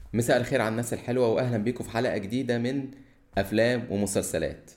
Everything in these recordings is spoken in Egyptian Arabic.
مساء الخير على الناس الحلوة وأهلا بيكم في حلقة جديدة من أفلام ومسلسلات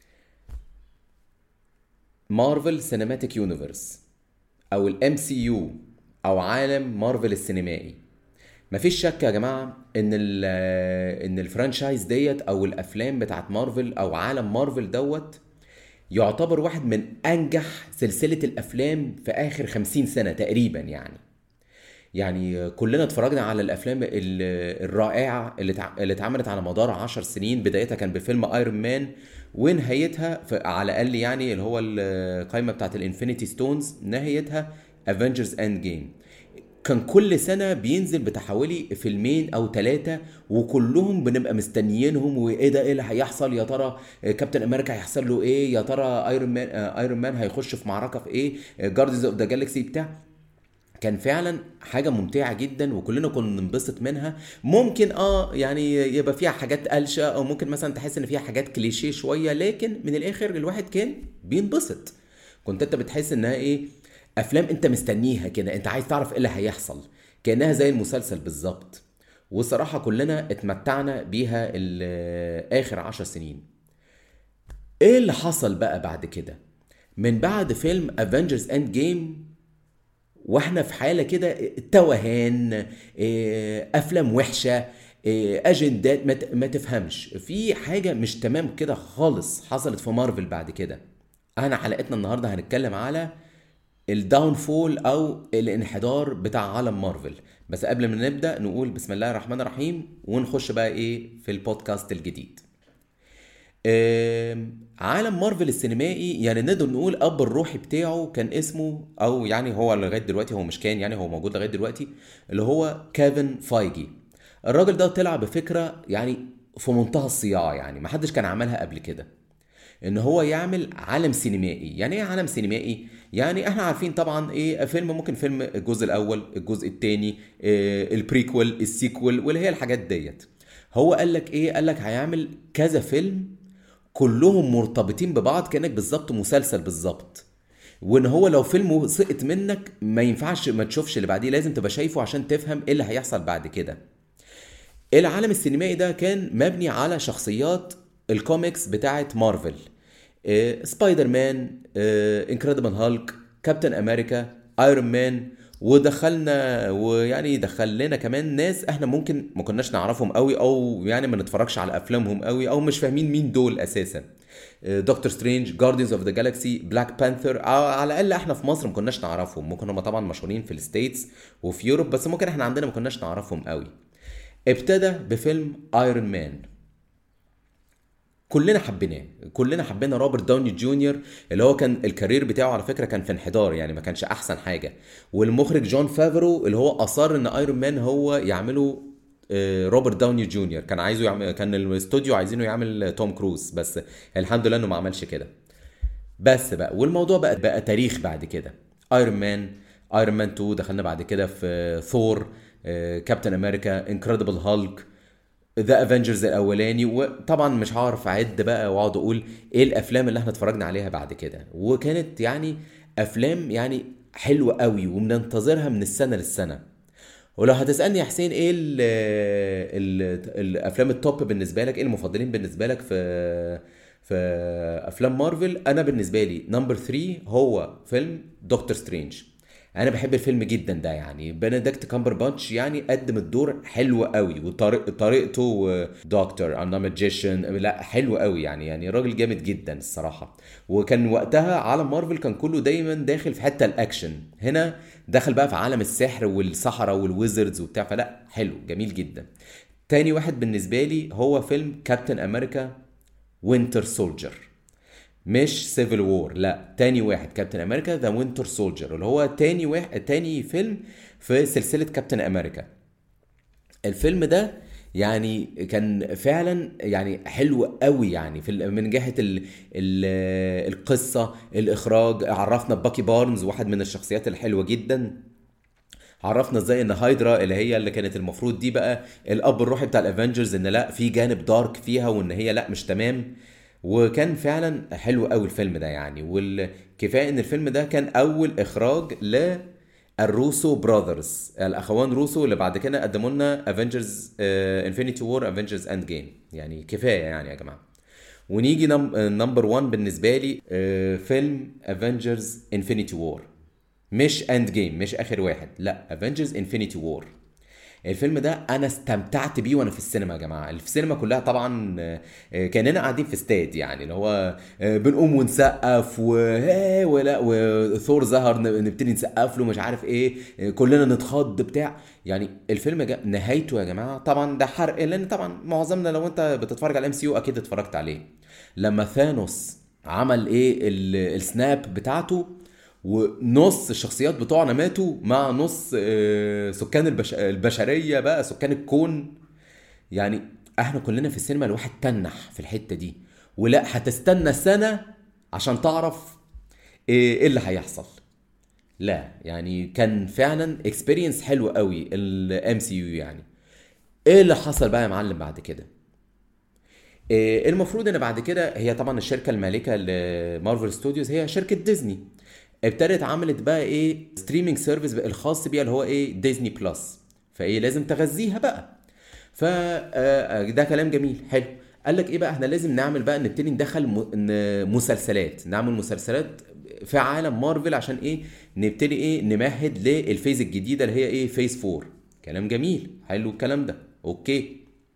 مارفل سينماتيك يونيفرس أو الام سي يو أو عالم مارفل السينمائي مفيش شك يا جماعة إن ال إن الفرانشايز ديت أو الأفلام بتاعت مارفل أو عالم مارفل دوت يعتبر واحد من أنجح سلسلة الأفلام في آخر خمسين سنة تقريبا يعني يعني كلنا اتفرجنا على الافلام ال- الرائعه اللي تع- اللي اتعملت على مدار عشر سنين بدايتها كان بفيلم ايرون مان ونهايتها في- على الاقل يعني اللي هو القائمه بتاعت الانفينيتي ستونز نهايتها افنجرز اند جيم كان كل سنة بينزل بتاع حوالي فيلمين أو ثلاثة وكلهم بنبقى مستنيينهم وإيه ده إيه اللي هيحصل يا ترى كابتن أمريكا هيحصل له إيه يا ترى أيرون مان أيرون مان هيخش في معركة في إيه جارديز أوف ذا جالكسي بتاع كان فعلا حاجة ممتعة جدا وكلنا كنا ننبسط منها ممكن اه يعني يبقى فيها حاجات قلشة او ممكن مثلا تحس ان فيها حاجات كليشيه شوية لكن من الاخر الواحد كان بينبسط كنت انت بتحس انها ايه افلام انت مستنيها كده انت عايز تعرف ايه اللي هيحصل كانها زي المسلسل بالظبط وصراحة كلنا اتمتعنا بيها ال- اخر عشر سنين ايه اللي حصل بقى بعد كده من بعد فيلم افنجرز اند جيم واحنا في حاله كده توهان إيه، افلام وحشه إيه، اجندات ما ت- ما تفهمش في حاجه مش تمام كده خالص حصلت في مارفل بعد كده انا حلقتنا النهارده هنتكلم على الداون فول او الانحدار بتاع عالم مارفل بس قبل ما نبدا نقول بسم الله الرحمن الرحيم ونخش بقى ايه في البودكاست الجديد آم، عالم مارفل السينمائي يعني نقدر نقول اب الروحي بتاعه كان اسمه او يعني هو لغايه دلوقتي هو مش كان يعني هو موجود لغايه دلوقتي اللي هو كيفن فايجي الراجل ده طلع بفكره يعني في منتهى الصياعه يعني ما حدش كان عملها قبل كده ان هو يعمل عالم سينمائي يعني ايه عالم سينمائي يعني احنا عارفين طبعا ايه فيلم ممكن فيلم الجزء الاول الجزء الثاني إيه البريكول السيكول واللي هي الحاجات ديت هو قال لك ايه قال لك هيعمل كذا فيلم كلهم مرتبطين ببعض كانك بالظبط مسلسل بالظبط وان هو لو فيلم سقط منك ما ينفعش ما تشوفش اللي بعديه لازم تبقى شايفه عشان تفهم ايه اللي هيحصل بعد كده العالم السينمائي ده كان مبني على شخصيات الكوميكس بتاعت مارفل إيه، سبايدر مان انكريدبل هالك كابتن امريكا ايرون مان ودخلنا ويعني دخل لنا كمان ناس احنا ممكن ما كناش نعرفهم قوي او يعني ما نتفرجش على افلامهم قوي او مش فاهمين مين دول اساسا دكتور سترينج جاردينز اوف ذا جالاكسي بلاك بانثر على الاقل احنا في مصر ما كناش نعرفهم ممكن هم طبعا مشهورين في الستيتس وفي يوروب بس ممكن احنا عندنا ما كناش نعرفهم قوي ابتدى بفيلم ايرون مان كلنا حبيناه كلنا حبينا روبرت داوني جونيور اللي هو كان الكارير بتاعه على فكره كان في انحدار يعني ما كانش احسن حاجه والمخرج جون فافرو اللي هو اصر ان ايرون مان هو يعمله آه، روبرت داوني جونيور كان عايزه يعمل كان الاستوديو عايزينه يعمل توم كروز بس الحمد لله انه ما عملش كده بس بقى والموضوع بقى بقى تاريخ بعد كده ايرون مان ايرون مان 2 دخلنا بعد كده في ثور كابتن امريكا انكريدبل هالك ذا افنجرز الاولاني وطبعا مش هعرف اعد بقى واقعد اقول ايه الافلام اللي احنا اتفرجنا عليها بعد كده وكانت يعني افلام يعني حلوه قوي وبننتظرها من السنه للسنه ولو هتسالني يا حسين ايه ال ال الافلام التوب بالنسبه لك ايه المفضلين بالنسبه لك في في افلام مارفل انا بالنسبه لي نمبر 3 هو فيلم دكتور سترينج انا بحب الفيلم جدا ده يعني بنديكت كامبر بانش يعني قدم الدور حلو قوي وطريقته دكتور انا ماجيشن لا حلو قوي يعني يعني راجل جامد جدا الصراحه وكان وقتها عالم مارفل كان كله دايما داخل في حته الاكشن هنا دخل بقى في عالم السحر والسحرة والويزردز وبتاع فلا حلو جميل جدا تاني واحد بالنسبه لي هو فيلم كابتن امريكا وينتر سولجر مش سيفل وور لا تاني واحد كابتن امريكا ذا وينتر سولجر اللي هو تاني واحد تاني فيلم في سلسله كابتن امريكا الفيلم ده يعني كان فعلا يعني حلو قوي يعني في ال- من جهه ال ال القصه الاخراج عرفنا باكي بارنز واحد من الشخصيات الحلوه جدا عرفنا ازاي ان هايدرا اللي هي اللي كانت المفروض دي بقى الاب الروحي بتاع الافنجرز ان لا في جانب دارك فيها وان هي لا مش تمام وكان فعلا حلو قوي الفيلم ده يعني والكفايه ان الفيلم ده كان اول اخراج ل الروسو براذرز الاخوان روسو اللي بعد كده قدموا لنا افنجرز انفينيتي وور افنجرز اند جيم يعني كفايه يعني يا جماعه ونيجي نمبر 1 بالنسبه لي آه، فيلم افنجرز انفينيتي وور مش اند جيم مش اخر واحد لا افنجرز انفينيتي وور الفيلم ده انا استمتعت بيه وانا في السينما يا جماعه السينما كلها طبعا آه، كاننا قاعدين في استاد يعني اللي هو آه، بنقوم ونسقف وها ولا وثور ظهر ن- نبتدي نسقف له مش عارف ايه آه، كلنا نتخض بتاع يعني الفيلم جا... نهايته يا جماعه طبعا ده حرق لان طبعا معظمنا لو انت بتتفرج على الام سي يو اكيد اتفرجت عليه لما ثانوس عمل ايه ال- السناب بتاعته ونص الشخصيات بتوعنا ماتوا مع نص آه، سكان البش... البشريه بقى سكان الكون يعني احنا كلنا في السينما الواحد تنح في الحته دي ولا هتستنى سنه عشان تعرف ايه إيه اللي هيحصل لا يعني كان فعلا اكسبيرينس حلو قوي الام سي يو يعني ايه اللي حصل بقى يا معلم بعد كده إيه المفروض ان بعد كده هي طبعا الشركه المالكه لمارفل ستوديوز هي شركه ديزني ابتدت عملت بقى ايه ستريمينج سيرفيس الخاص بيها اللي هو ايه ديزني بلس فايه لازم تغذيها بقى فده كلام جميل حلو قال لك ايه بقى احنا لازم نعمل بقى نبتدي ندخل م- ن- مسلسلات نعمل مسلسلات في عالم مارفل عشان ايه نبتدي ايه نمهد للفيز الجديده اللي هي ايه فيز 4 كلام جميل حلو الكلام ده اوكي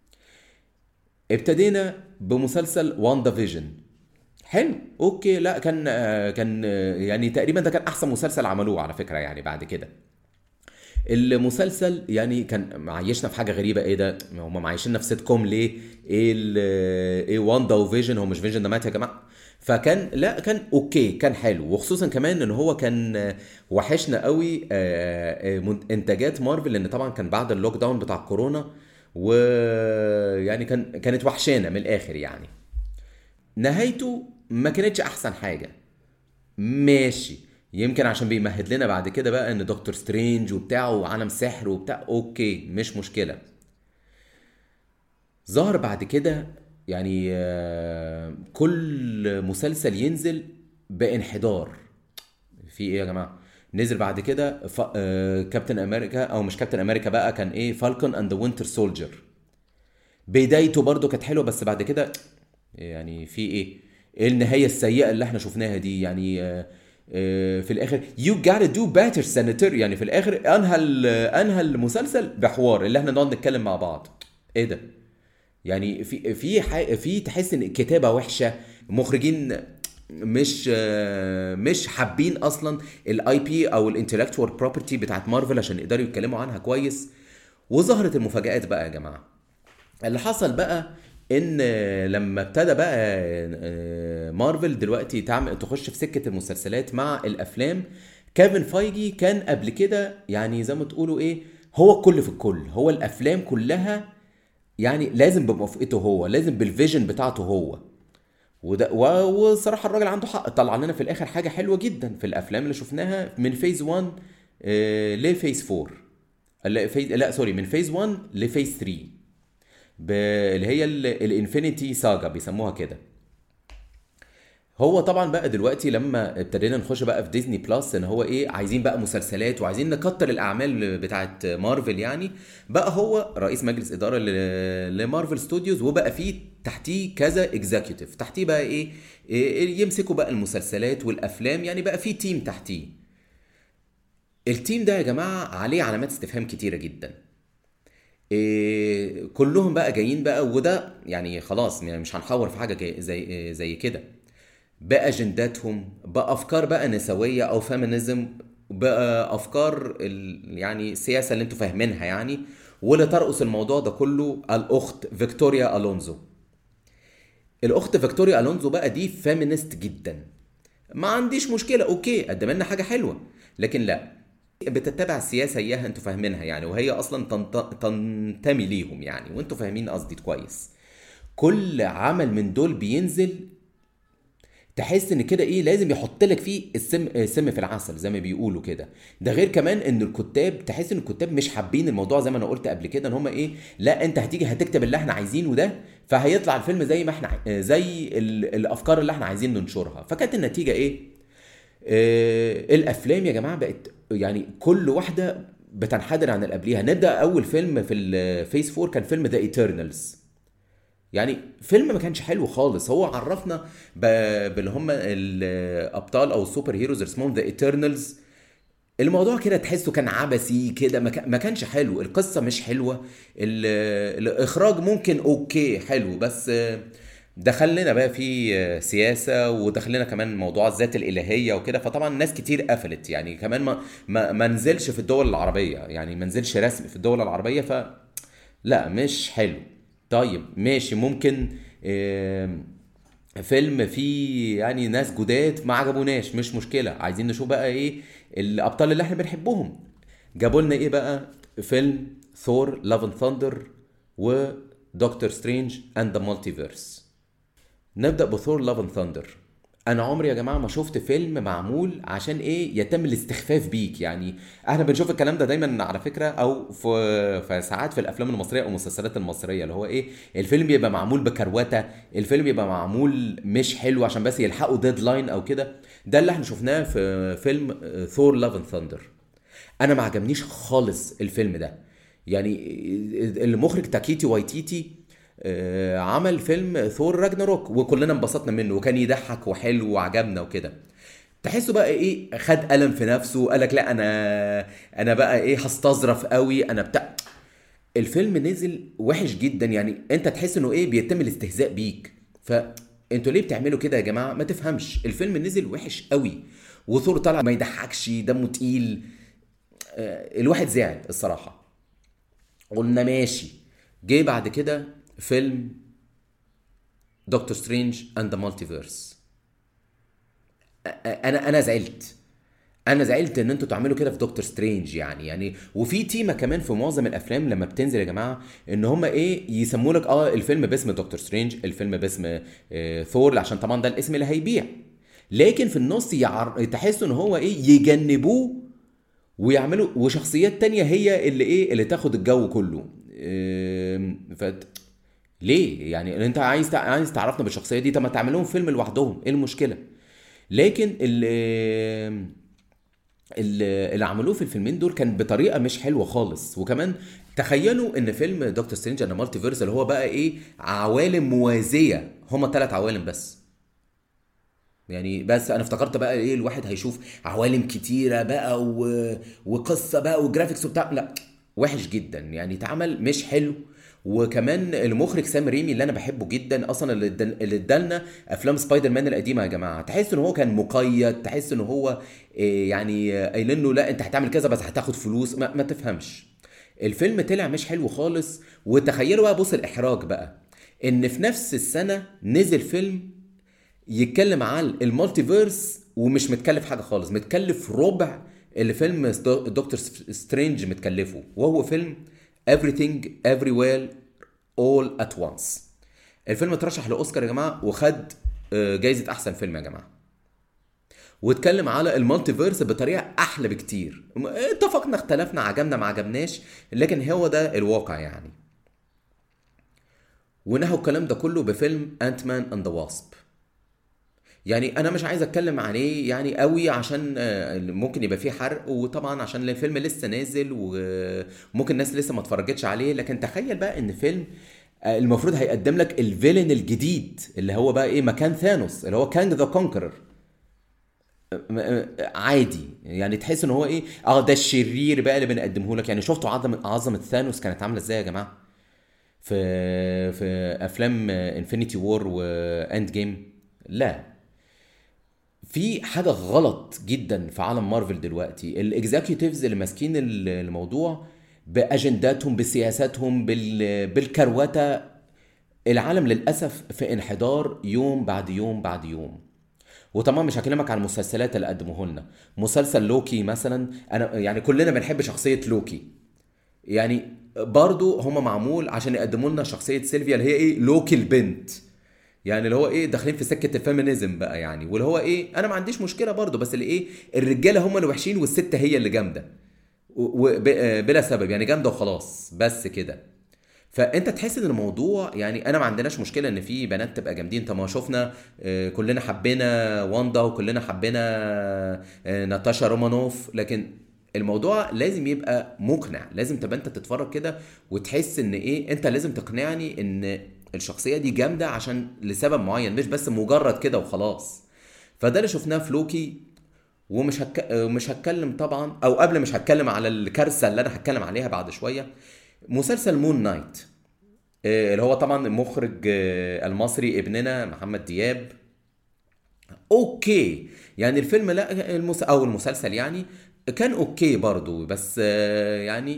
ابتدينا بمسلسل واندا فيجن حلو اوكي لا كان آه، كان آه، يعني تقريبا ده كان احسن مسلسل عملوه على فكره يعني بعد كده المسلسل يعني كان معيشنا في حاجه غريبه ايه ده هم معيشيننا في سيت كوم ليه ايه ال- ايه واندا وفيجن هو مش فيجن ده مات يا جماعه فكان لا كان اوكي كان حلو وخصوصا كمان ان هو كان آه، وحشنا قوي آه، آه، من- انتاجات مارفل لان طبعا كان بعد اللوك داون بتاع كورونا ويعني كان كانت وحشانه من الاخر يعني نهايته ما كانتش احسن حاجه ماشي يمكن عشان بيمهد لنا بعد كده بقى ان دكتور سترينج وبتاع وعالم سحر وبتاع اوكي مش مشكله ظهر بعد كده يعني آه، كل مسلسل ينزل بانحدار في ايه يا جماعه نزل بعد كده ف... آه، كابتن امريكا او مش كابتن امريكا بقى كان ايه فالكون اند وينتر سولجر بدايته برضو كانت حلوه بس بعد كده يعني في ايه ايه النهايه السيئه اللي احنا شفناها دي يعني آه، آه، في الاخر يو gotta دو باتر سيناتور يعني في الاخر انهى ال- انهى المسلسل بحوار اللي احنا نقعد نتكلم مع بعض ايه ده يعني في في ح- في تحس ان الكتابه وحشه مخرجين مش آه، مش حابين اصلا الاي بي او الانتلكتوال بروبرتي بتاعت مارفل عشان يقدروا يتكلموا عنها كويس وظهرت المفاجآت بقى يا جماعه اللي حصل بقى ان لما ابتدى بقى آه، مارفل دلوقتي تعمل تخش في سكه المسلسلات مع الافلام كيفن فايجي كان قبل كده يعني زي ما تقولوا ايه هو الكل في الكل هو الافلام كلها يعني لازم بموافقته هو لازم بالفيجن بتاعته هو وده و- وصراحه الراجل عنده حق طلع لنا في الاخر حاجه حلوه جدا في الافلام اللي شفناها من فيز 1 آه، لفيز 4 لا فيز لا سوري من فيز 1 لفيز 3 ب... اللي هي الانفينيتي ساجا بيسموها كده هو طبعا بقى دلوقتي لما ابتدينا نخش بقى في ديزني بلس ان هو ايه عايزين بقى مسلسلات وعايزين نكتر الاعمال بتاعت مارفل يعني بقى هو رئيس مجلس اداره ل- لمارفل ستوديوز وبقى فيه تحتيه كذا اكزيكتيف تحتيه بقى ايه, إيه يمسكوا بقى المسلسلات والافلام يعني بقى فيه تيم تحتيه التيم ده يا جماعه عليه علامات استفهام كتيره جدا إيه كلهم بقى جايين بقى وده يعني خلاص يعني مش هنحور في حاجه جاي- زي زي كده باجنداتهم بافكار بقى نسويه او فيمينيزم بقى افكار ال... يعني السياسه اللي انتوا فاهمينها يعني واللي ترأس الموضوع ده كله الاخت فيكتوريا الونزو الاخت فيكتوريا الونزو بقى دي فيمينيست جدا ما عنديش مشكله اوكي قدم لنا حاجه حلوه لكن لا بتتبع السياسه اياها انتوا فاهمينها يعني وهي اصلا تنت... تنتمي ليهم يعني وانتوا فاهمين قصدي كويس كل عمل من دول بينزل تحس ان كده ايه لازم يحط لك فيه السم السم في العسل زي ما بيقولوا كده ده غير كمان ان الكتاب تحس ان الكتاب مش حابين الموضوع زي ما انا قلت قبل كده ان هم ايه لا انت هتيجي هتكتب اللي احنا عايزينه ده فهيطلع الفيلم زي ما احنا عاي- زي ال- الافكار اللي احنا عايزين ننشرها فكانت النتيجه ايه آه الافلام يا جماعه بقت يعني كل واحده بتنحدر عن اللي قبليها نبدا اول فيلم في الفيس 4 كان فيلم ذا ايترنالز يعني فيلم ما كانش حلو خالص هو عرفنا ب- باللي هم الابطال او السوبر هيروز اللي اسمهم ذا ايترنالز الموضوع كده تحسه كان عبثي كده ما كان- ما كانش حلو القصه مش حلوه ال- الاخراج ممكن اوكي حلو بس دخلنا بقى في سياسه ودخلنا كمان موضوع الذات الالهيه وكده فطبعا ناس كتير قفلت يعني كمان ما ما, ما نزلش في الدول العربيه يعني ما نزلش رسمي في الدول العربيه ف لا مش حلو طيب ماشي ممكن آم، فيلم فيه يعني ناس جداد ما عجبوناش مش مشكله عايزين نشوف بقى ايه الابطال اللي احنا بنحبهم جابوا لنا ايه بقى فيلم ثور لاف اند ثاندر ودكتور سترينج اند ذا مالتيفيرس نبدا بثور لاف اند ثاندر انا عمري يا جماعه ما شفت فيلم معمول عشان ايه يتم الاستخفاف بيك يعني احنا بنشوف الكلام ده دايما على فكره او في في ساعات في الافلام المصريه او المسلسلات المصريه اللي هو ايه الفيلم بيبقى معمول بكروته الفيلم بيبقى معمول مش حلو عشان بس يلحقوا ديدلاين او كده ده اللي احنا شفناه في فيلم ثور لاف اند ثاندر انا ما عجبنيش خالص الفيلم ده يعني المخرج تاكيتي وايتيتي آه، عمل فيلم ثور راجناروك وكلنا انبسطنا منه وكان يضحك وحلو وعجبنا وكده تحسه بقى ايه خد قلم في نفسه قالك لا انا انا بقى ايه هستظرف قوي انا بتاع الفيلم نزل وحش جدا يعني انت تحس انه ايه بيتم الاستهزاء بيك فانتوا ليه بتعملوا كده يا جماعه ما تفهمش الفيلم نزل وحش قوي وثور طالع ما يضحكش دمه تقيل آه، الواحد زعل الصراحه قلنا ماشي جه بعد كده فيلم دكتور سترينج اند ذا مالتيفيرس انا انا زعلت انا زعلت ان انتوا تعملوا كده في دكتور سترينج يعني يعني وفي تيمه كمان في معظم الافلام لما بتنزل يا جماعه ان هم ايه يسموا لك اه الفيلم باسم دكتور سترينج الفيلم باسم آه ثور عشان طبعا ده الاسم اللي هيبيع لكن في النص يعر... تحسوا ان هو ايه يجنبوه ويعملوا وشخصيات تانية هي اللي ايه اللي تاخد الجو كله إيه ف ليه يعني انت عايز تع- عايز تعرفنا بالشخصيه دي طب ما تعمل لهم فيلم لوحدهم ايه المشكله لكن اللي اللي اللي عملوه في الفيلمين دول كان بطريقه مش حلوه خالص وكمان تخيلوا ان فيلم دكتور سترينج اند مالتي فيرس اللي هو بقى ايه عوالم موازيه هما ثلاث عوالم بس يعني بس انا افتكرت بقى ايه الواحد هيشوف عوالم كتيره بقى و... وقصه بقى وجرافيكس وبتاع لا وحش جدا يعني اتعمل مش حلو وكمان المخرج سام ريمي اللي انا بحبه جدا اصلا اللي ادال- اللي ادالنا افلام سبايدر مان القديمه يا جماعه تحس ان هو كان مقيد تحس ان هو إيه يعني آه، قايلين له لا انت هتعمل كذا بس هتاخد فلوس ما, ما تفهمش الفيلم طلع مش حلو خالص وتخيلوا بقى بص الاحراج بقى ان في نفس السنه نزل فيلم يتكلم عن المالتيفيرس ومش متكلف حاجه خالص متكلف ربع اللي فيلم ست- دكتور سترينج متكلفه وهو فيلم Everything Everywhere All at Once الفيلم اترشح لاوسكار يا جماعه وخد آه، جايزه احسن فيلم يا جماعه واتكلم على المالتيفيرس بطريقه احلى بكتير م- اتفقنا اختلفنا عجبنا ما عجبناش لكن هو ده الواقع يعني ونهوا الكلام ده كله بفيلم انت مان اند ذا واسب يعني انا مش عايز اتكلم عليه يعني قوي عشان آه، ممكن يبقى فيه حرق وطبعا عشان الفيلم لسه نازل وممكن الناس لسه ما اتفرجتش عليه لكن تخيل بقى ان فيلم آه، المفروض هيقدم لك الفيلن الجديد اللي هو بقى ايه مكان ثانوس اللي هو كانج ذا كونكرر عادي يعني تحس ان هو ايه اه ده الشرير بقى اللي بنقدمه لك يعني شفتوا عظمه عظمه ثانوس كانت عامله ازاي يا جماعه في في افلام انفينيتي وور واند جيم لا في حاجه غلط جدا في عالم مارفل دلوقتي الاكزيكتيفز اللي ماسكين ال- الموضوع باجنداتهم بسياساتهم بال- بالكروته العالم للاسف في انحدار يوم بعد يوم بعد يوم وطبعا مش هكلمك عن المسلسلات اللي قدموه لنا مسلسل لوكي مثلا انا يعني كلنا بنحب شخصيه لوكي يعني برضو هما معمول عشان يقدموا لنا شخصيه سيلفيا اللي هي ايه لوكي البنت يعني اللي هو ايه داخلين في سكه الفيمينيزم بقى يعني واللي هو ايه انا ما عنديش مشكله برضو بس اللي ايه الرجاله هم اللي وحشين والست هي اللي جامده وبلا سبب يعني جامده وخلاص بس كده فانت تحس ان الموضوع يعني انا ما عندناش مشكله ان في بنات تبقى جامدين طب ما شفنا آه، كلنا حبينا واندا وكلنا حبينا آه، ناتاشا رومانوف لكن الموضوع لازم يبقى مقنع لازم تبقى انت تتفرج كده وتحس ان ايه انت لازم تقنعني ان الشخصيه دي جامده عشان لسبب معين مش بس مجرد كده وخلاص فده اللي شفناه في لوكي ومش هك... مش هتكلم طبعا او قبل مش هتكلم على الكارثه اللي انا هتكلم عليها بعد شويه مسلسل مون نايت آه، اللي هو طبعا المخرج آه، المصري ابننا محمد دياب اوكي يعني الفيلم لا المس... او المسلسل يعني كان اوكي برضو بس آه، يعني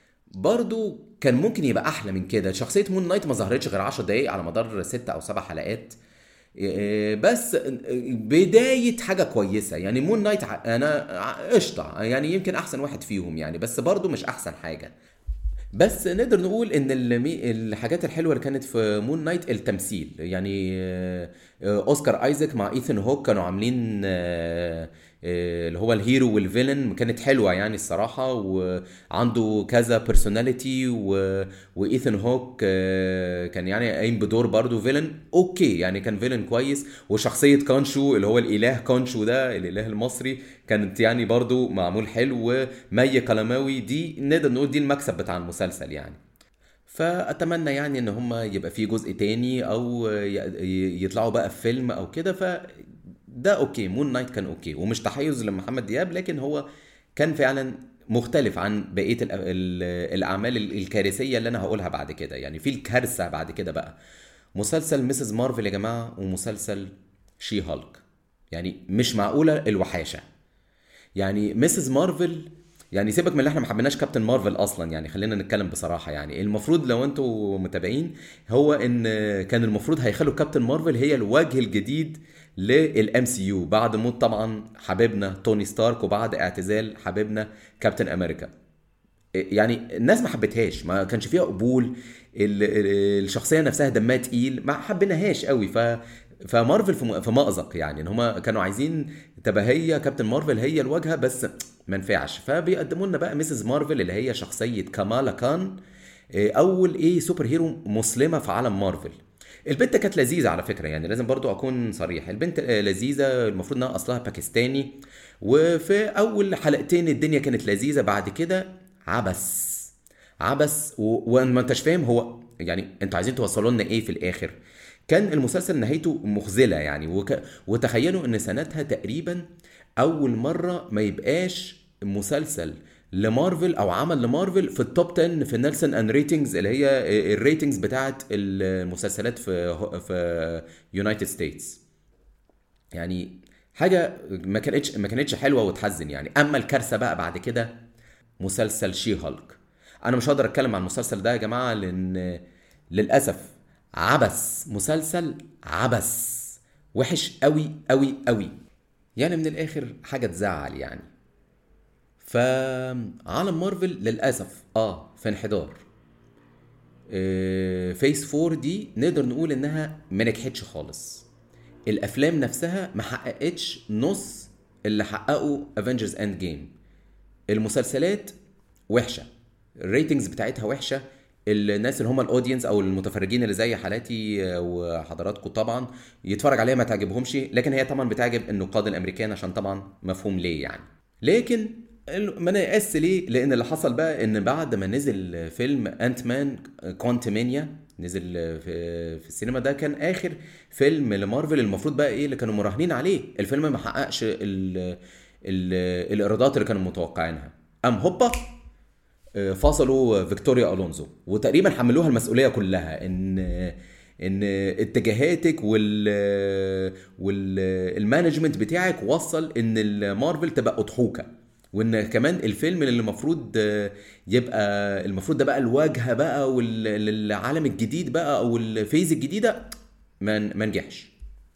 برضو كان ممكن يبقى احلى من كده شخصيه مون نايت ما ظهرتش غير 10 دقايق على مدار ستة او سبع حلقات آه، بس بداية حاجة كويسة يعني مون نايت ع- انا قشطة يعني يمكن احسن واحد فيهم يعني بس برضو مش احسن حاجة بس نقدر نقول ان المي... الحاجات الحلوه اللي كانت في مون نايت التمثيل يعني آه، آه، اوسكار ايزاك مع ايثن هوك كانوا عاملين آه، آه، اللي هو الهيرو والفيلن كانت حلوه يعني الصراحه وعنده كذا بيرسوناليتي و... وايثن هوك آه، كان يعني قايم بدور برضه فيلن اوكي يعني كان فيلن كويس وشخصيه كانشو اللي هو الاله كانشو ده الاله المصري كانت يعني برضه معمول حلو ومي كلاماوي دي نقدر نقول دي المكسب بتاع المسلسل يعني فاتمنى يعني ان هم يبقى في جزء تاني او ي- ي- يطلعوا بقى في فيلم او كده ف ده اوكي مون نايت كان اوكي ومش تحيز لمحمد دياب لكن هو كان فعلا مختلف عن بقيه الأ- ال- الاعمال ال- الكارثيه اللي انا هقولها بعد كده يعني في الكارثه بعد كده بقى مسلسل مسز مارفل يا جماعه ومسلسل شي هالك يعني مش معقوله الوحاشه يعني مسز مارفل يعني سيبك من اللي احنا ما حبيناش كابتن مارفل اصلا يعني خلينا نتكلم بصراحه يعني المفروض لو انتوا متابعين هو ان كان المفروض هيخلوا كابتن مارفل هي الوجه الجديد للام سي يو بعد موت طبعا حبيبنا توني ستارك وبعد اعتزال حبيبنا كابتن امريكا يعني الناس ما حبتهاش ما كانش فيها قبول ال- ال- الشخصيه نفسها دمها تقيل ما حبيناهاش قوي ف فمارفل في م- في مأزق يعني ان هم كانوا عايزين تبقى هي كابتن مارفل هي الواجهه بس ما نفعش فبيقدموا لنا بقى ميسز مارفل اللي هي شخصيه كامالا كان إيه، اول ايه سوبر هيرو مسلمه في عالم مارفل البنت كانت لذيذة على فكرة يعني لازم برضو أكون صريح البنت آه، لذيذة المفروض إنها أصلها باكستاني وفي أول حلقتين الدنيا كانت لذيذة بعد كده عبس عبس و... وما انتش فاهم هو يعني انتوا عايزين توصلوا لنا ايه في الاخر كان المسلسل نهايته مخزله يعني وك... وتخيلوا ان سنتها تقريبا اول مره ما يبقاش مسلسل لمارفل او عمل لمارفل في التوب 10 في نيلسون ان ريتنجز اللي هي الريتنجز بتاعت المسلسلات في في يونايتد ستيتس يعني حاجه ما كانتش ما كانتش حلوه وتحزن يعني اما الكارثه بقى بعد كده مسلسل شي هالك انا مش هقدر اتكلم عن المسلسل ده يا جماعه لان للاسف عبس مسلسل عبس وحش قوي قوي قوي يعني من الاخر حاجه تزعل يعني فعالم مارفل للاسف اه في انحدار آه، فيس 4 دي نقدر نقول انها ما نجحتش خالص الافلام نفسها ما حققتش نص اللي حققه افنجرز اند جيم المسلسلات وحشه الريتنجز بتاعتها وحشه الناس اللي هم الاودينس او المتفرجين اللي زي حالاتي آه، وحضراتكم طبعا يتفرج عليها ما تعجبهمش لكن هي طبعا بتعجب النقاد الامريكان عشان طبعا مفهوم ليه يعني لكن ال- ما نيأس ليه لان اللي حصل بقى ان بعد ما نزل فيلم انت مان كوانتمانيا نزل في في السينما ده كان اخر فيلم لمارفل المفروض بقى ايه اللي كانوا مراهنين عليه الفيلم ما حققش ال ال الايرادات اللي كانوا متوقعينها ام هوبا آه، فصلوا فيكتوريا الونزو وتقريبا حملوها المسؤوليه كلها ان ان اتجاهاتك وال والمانجمنت بتاعك وصل ان المارفل تبقى اضحوكه وان كمان الفيلم اللي المفروض آه، يبقى المفروض ده بقى الواجهه بقى والعالم الجديد بقى او الفيز الجديده ما ما نجحش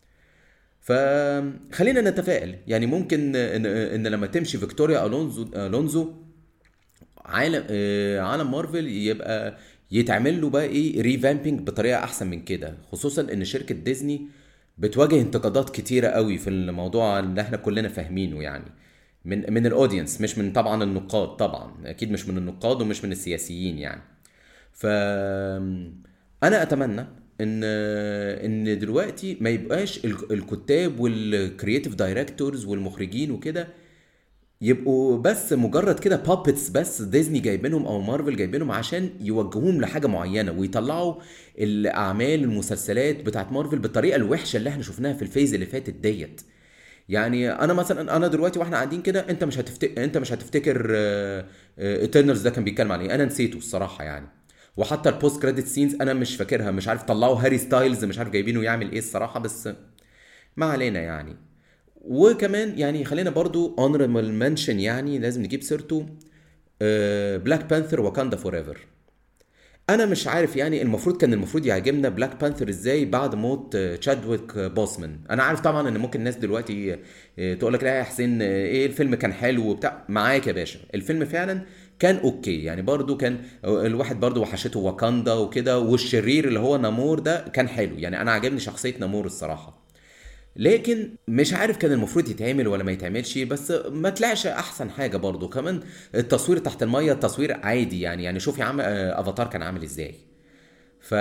فخلينا نتفائل يعني ممكن ان, إن لما تمشي فيكتوريا الونزو الونزو عالم آه، عالم مارفل يبقى يتعمل له بقى ايه ريفامبينج بطريقه احسن من كده خصوصا ان شركه ديزني بتواجه انتقادات كتيره قوي في الموضوع اللي احنا كلنا فاهمينه يعني من من الاودينس مش من طبعا النقاد طبعا اكيد مش من النقاد ومش من السياسيين يعني ف انا اتمنى ان ان دلوقتي ما يبقاش ال- الكتاب والكرييتيف دايركتورز والمخرجين وكده يبقوا بس مجرد كده بابتس بس ديزني جايبينهم او مارفل جايبينهم عشان يوجهوهم لحاجه معينه ويطلعوا الاعمال المسلسلات بتاعت مارفل بالطريقه الوحشه اللي احنا شفناها في الفيز اللي فاتت ديت يعني انا مثلا انا دلوقتي واحنا قاعدين كده انت مش هتفتكر انت مش هتفتكر ايترنالز ده كان بيتكلم عن ايه انا نسيته الصراحه يعني وحتى البوست كريدت سينز انا مش فاكرها مش عارف طلعوا هاري ستايلز مش عارف جايبينه يعمل ايه الصراحه بس ما علينا يعني وكمان يعني خلينا برضو honorable منشن يعني لازم نجيب سيرته بلاك بانثر واكاندا فور ايفر انا مش عارف يعني المفروض كان المفروض يعجبنا بلاك بانثر ازاي بعد موت تشادويك بوسمان انا عارف طبعا ان ممكن الناس دلوقتي تقول لك لا يا حسين ايه الفيلم كان حلو وبتاع معاك يا باشا الفيلم فعلا كان اوكي يعني برضو كان الواحد برضو وحشته واكاندا وكده والشرير اللي هو نامور ده كان حلو يعني انا عجبني شخصيه نامور الصراحه لكن مش عارف كان المفروض يتعمل ولا ما يتعملش بس ما طلعش احسن حاجه برضو كمان التصوير تحت الميه التصوير عادي يعني يعني شوف يا عم افاتار كان عامل ازاي ف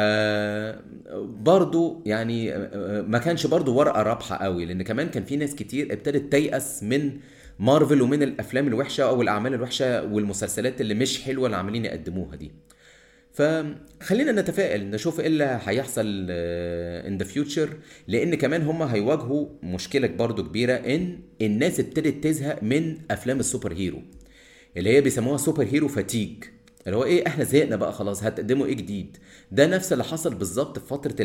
برضو يعني ما كانش برضو ورقه رابحه قوي لان كمان كان في ناس كتير ابتدت تيأس من مارفل ومن الافلام الوحشه او الاعمال الوحشه والمسلسلات اللي مش حلوه اللي عاملين يقدموها دي فخلينا نتفائل نشوف ايه اللي هيحصل ان ذا فيوتشر لان كمان هم هيواجهوا مشكله برضو كبيره ان الناس ابتدت تزهق من افلام السوبر هيرو اللي هي بيسموها سوبر هيرو فاتيج اللي هو ايه احنا زهقنا بقى خلاص هتقدموا ايه جديد ده نفس اللي حصل بالظبط في فتره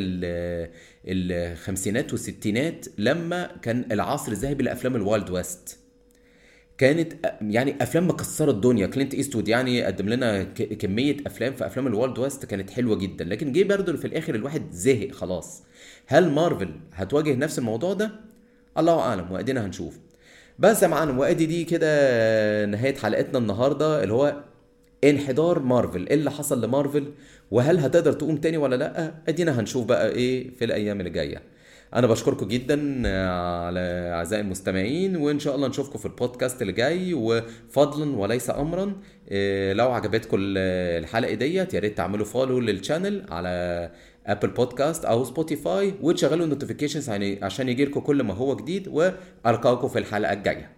الخمسينات والستينات لما كان العصر الذهبي لافلام الوايلد ويست كانت يعني افلام مكسره الدنيا كلينت ايستوود يعني قدم لنا كميه افلام في افلام الوالد ويست كانت حلوه جدا لكن جه برضه في الاخر الواحد زهق خلاص هل مارفل هتواجه نفس الموضوع ده الله اعلم وادينا هنشوف بس يا معلم وادي دي كده نهايه حلقتنا النهارده اللي هو انحدار مارفل ايه اللي حصل لمارفل وهل هتقدر تقوم تاني ولا لا ادينا هنشوف بقى ايه في الايام اللي جايه انا بشكركم جدا على اعزائي المستمعين وان شاء الله نشوفكم في البودكاست اللي جاي وفضلا وليس امرا لو عجبتكم الحلقه ديت يا ريت تعملوا فولو للشانل على ابل بودكاست او سبوتيفاي وتشغلوا النوتيفيكيشنز عشان يجيلكم كل ما هو جديد والقاكم في الحلقه الجايه